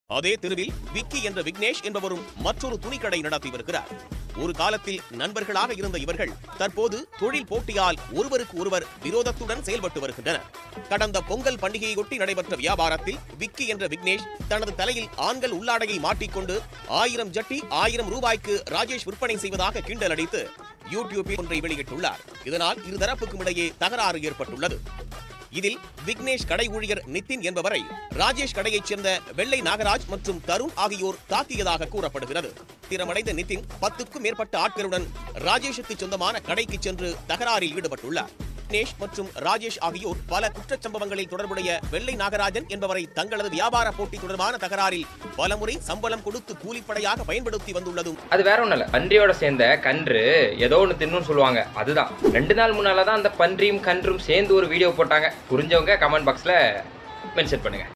அதே தெருவில் விக்கி என்ற விக்னேஷ் என்பவரும் மற்றொரு துணிக்கடை நடத்தி வருகிறார் ஒரு காலத்தில் நண்பர்களாக இருந்த இவர்கள் தற்போது தொழில் போட்டியால் ஒருவருக்கு ஒருவர் விரோதத்துடன் செயல்பட்டு வருகின்றனர் கடந்த பொங்கல் பண்டிகையொட்டி நடைபெற்ற வியாபாரத்தில் விக்கி என்ற விக்னேஷ் தனது தலையில் ஆண்கள் உள்ளாடையை மாட்டிக்கொண்டு ஆயிரம் ஜட்டி ஆயிரம் ரூபாய்க்கு ராஜேஷ் விற்பனை செய்வதாக கிண்டல் அடித்து யூடியூபில் ஒன்றை வெளியிட்டுள்ளார் இதனால் இருதரப்புக்கும் இடையே தகராறு ஏற்பட்டுள்ளது இதில் விக்னேஷ் கடை ஊழியர் நிதின் என்பவரை ராஜேஷ் கடையைச் சேர்ந்த வெள்ளை நாகராஜ் மற்றும் தருண் ஆகியோர் தாக்கியதாக கூறப்படுகிறது திறமடைந்த நிதின் பத்துக்கும் மேற்பட்ட ஆட்களுடன் ராஜேஷுக்கு சொந்தமான கடைக்கு சென்று தகராறில் ஈடுபட்டுள்ளார் விக்னேஷ் மற்றும் ராஜேஷ் ஆகியோர் பல குற்றச் சம்பவங்களில் தொடர்புடைய வெள்ளை நாகராஜன் என்பவரை தங்களது வியாபார போட்டி தொடர்பான தகராறில் பலமுறை சம்பளம் கொடுத்து கூலிப்படையாக பயன்படுத்தி வந்துள்ளதும் அது வேற ஒன்றும் இல்லை பன்றியோட சேர்ந்த கன்று ஏதோ ஒன்று தின்னுன்னு சொல்லுவாங்க அதுதான் ரெண்டு நாள் முன்னால தான் அந்த பன்றியும் கன்றும் சேர்ந்து ஒரு வீடியோ போட்டாங்க புரிஞ்சவங்க கமெண்ட் பாக்ஸில் மென்ஷன் பண்ணுங்க